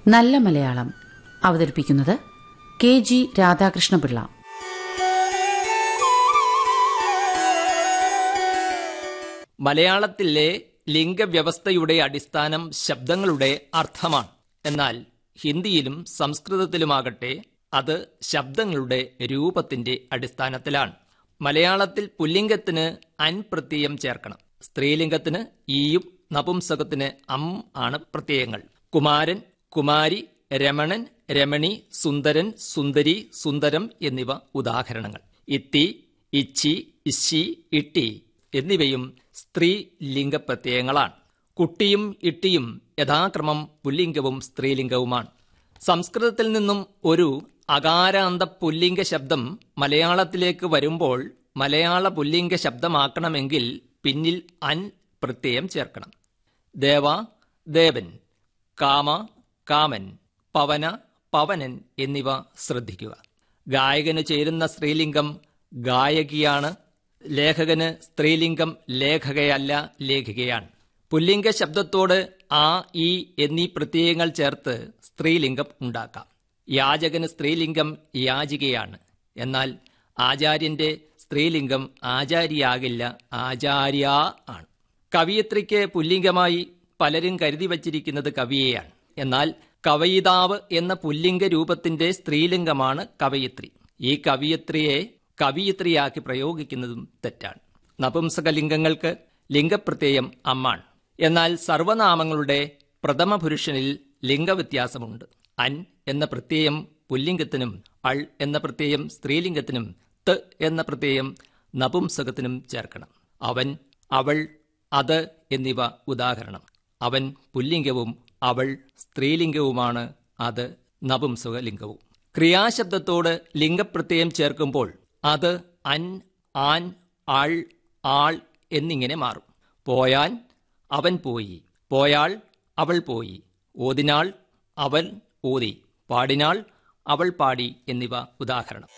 നല്ല മലയാളം അവതരിപ്പിക്കുന്നത് K G Radhakrishna Pillai മലയാളത്തിലെ ലിംഗവ്യവസ്ഥയുടെ അടിസ്ഥാനം ശബ്ദങ്ങളുടെ അർത്ഥമാണ് എന്നാൽ ഹിന്ദിയിലും സംസ്കൃതത്തിലുമാകട്ടെ അത് ശബ്ദങ്ങളുടെ രൂപത്തിന്റെ അടിസ്ഥാനത്തിലാണ് മലയാളത്തിൽ പുല്ലിംഗത്തിന് അൻ പ്രത്യയം ചേർക്കണം സ്ത്രീലിംഗത്തിന് ഈയും നപുംസകത്തിന് അം ആണ് പ്രത്യയങ്ങൾ കുമാരൻ കുമാരി രമണൻ രമണി സുന്ദരൻ സുന്ദരി സുന്ദരം എന്നിവ ഉദാഹരണങ്ങൾ ഇത്തി ഇച്ചി ഇശി ഇട്ടി എന്നിവയും സ്ത്രീ ലിംഗപ്രത്യയങ്ങളാണ് കുട്ടിയും ഇട്ടിയും യഥാക്രമം പുല്ലിംഗവും സ്ത്രീലിംഗവുമാണ് സംസ്കൃതത്തിൽ നിന്നും ഒരു അകാരാന്ത പുല്ലിംഗ ശബ്ദം മലയാളത്തിലേക്ക് വരുമ്പോൾ മലയാള പുല്ലിംഗ ശബ്ദമാക്കണമെങ്കിൽ പിന്നിൽ അൻ പ്രത്യയം ചേർക്കണം ദേവ ദേവൻ കാമ കാമൻ പവന പവനൻ എന്നിവ ശ്രദ്ധിക്കുക ഗായകന് ചേരുന്ന സ്ത്രീലിംഗം ഗായകിയാണ് ലേഖകന് സ്ത്രീലിംഗം ലേഖകയല്ല ലേഖികയാണ് പുല്ലിംഗ ശബ്ദത്തോട് ആ ഈ എന്നീ പ്രത്യയങ്ങൾ ചേർത്ത് സ്ത്രീലിംഗം ഉണ്ടാക്കാം യാചകന് സ്ത്രീലിംഗം യാചികയാണ് എന്നാൽ ആചാര്യന്റെ സ്ത്രീലിംഗം ആചാര്യാകില്ല ആചാര്യ ആണ് കവിയത്രിക്ക് പുല്ലിംഗമായി പലരും കരുതി വച്ചിരിക്കുന്നത് കവിയെയാണ് എന്നാൽ കവയിതാവ് എന്ന പുല്ലിംഗ രൂപത്തിന്റെ സ്ത്രീലിംഗമാണ് കവയിത്രി ഈ കവിയത്രിയെ കവിയത്രിയാക്കി പ്രയോഗിക്കുന്നതും തെറ്റാണ് നപുംസകലിംഗങ്ങൾക്ക് ലിംഗപ്രത്യയം അമ്മാണ് എന്നാൽ സർവനാമങ്ങളുടെ പ്രഥമ പുരുഷനിൽ ലിംഗവ്യത്യാസമുണ്ട് അൻ എന്ന പ്രത്യയം പുല്ലിംഗത്തിനും അൾ എന്ന പ്രത്യയം സ്ത്രീലിംഗത്തിനും ത് എന്ന പ്രത്യയം നപുംസകത്തിനും ചേർക്കണം അവൻ അവൾ അത് എന്നിവ ഉദാഹരണം അവൻ പുല്ലിംഗവും അവൾ സ്ത്രീലിംഗവുമാണ് അത് നപുംസകലിംഗവും ക്രിയാശബ്ദത്തോട് ലിംഗപ്രത്യയം ചേർക്കുമ്പോൾ അത് അൻ ആൻ ആൾ ആൾ എന്നിങ്ങനെ മാറും പോയാൻ അവൻ പോയി പോയാൾ അവൾ പോയി ഓതിനാൾ അവൻ ഓതി പാടിനാൾ അവൾ പാടി എന്നിവ ഉദാഹരണം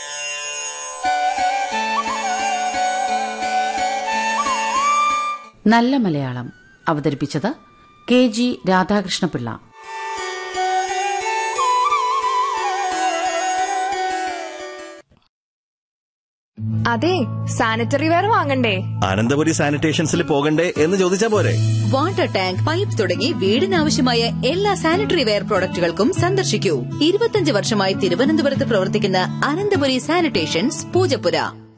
നല്ല മലയാളം അവതരിപ്പിച്ചത് കെ ജി രാധാകൃഷ്ണപിള്ള അതെ സാനിറ്ററി വെയർ വാങ്ങണ്ടേ അനന്തപുരി സാനിറ്റേഷൻസിൽ പോകണ്ടേ എന്ന് ചോദിച്ചാ പോരെ വാട്ടർ ടാങ്ക് പൈപ്പ് തുടങ്ങി വീടിനാവശ്യമായ എല്ലാ സാനിറ്ററി വെയർ പ്രോഡക്റ്റുകൾക്കും സന്ദർശിക്കൂ ഇരുപത്തിയഞ്ച് വർഷമായി തിരുവനന്തപുരത്ത് പ്രവർത്തിക്കുന്ന അനന്തപുരി സാനിറ്റേഷൻസ് പൂജപ്പുര